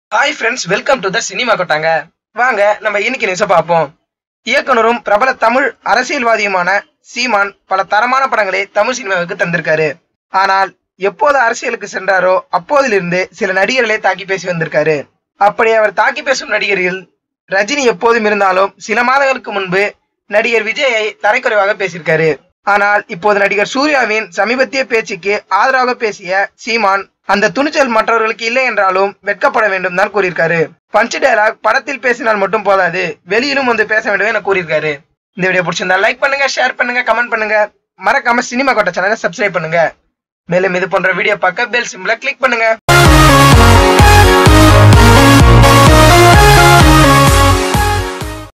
hi friends welcome to the cinema கொட்டாங்க வாங்க நம்ம இன்னைக்கு நியூஸை பார்ப்போம் இயக்குனரும் பிரபல தமிழ் அரசியல்வாதியுமான சீமான் பல தரமான படங்களை தமிழ் சினிமாவுக்கு தந்திருக்காரு ஆனால் எப்போது அரசியலுக்கு சென்றாரோ அப்போதிலிருந்து சில நடிகர்களை தாக்கி பேசி வந்திருக்காரு அப்படி அவர் தாக்கி பேசும் நடிகர்கள் ரஜினி எப்போதும் இருந்தாலும் சில மாதங்களுக்கு முன்பு நடிகர் விஜயை தரைக்குறைவாக பேசியிருக்காரு ஆனால் இப்போது நடிகர் சூர்யாவின் சமீபத்திய பேச்சுக்கு ஆதரவாக பேசிய சீமான் அந்த துணிச்சல் மற்றவர்களுக்கு இல்லை என்றாலும் வெட்கப்பட வேண்டும் தான் கூறியிருக்காரு பஞ்ச் டயலாக் படத்தில் பேசினால் மட்டும் போதாது வெளியிலும் வந்து பேச வேண்டும் என கூறியிருக்காரு இந்த வீடியோ பிடிச்சிருந்தா லைக் பண்ணுங்க ஷேர் பண்ணுங்க கமெண்ட் பண்ணுங்க மறக்காம சினிமா கோட்டை சேனலை சப்ஸ்கிரைப் பண்ணுங்க மேலும் இது போன்ற வீடியோ பார்க்க பெல் சிம்பிளை கிளிக் பண்ணுங்க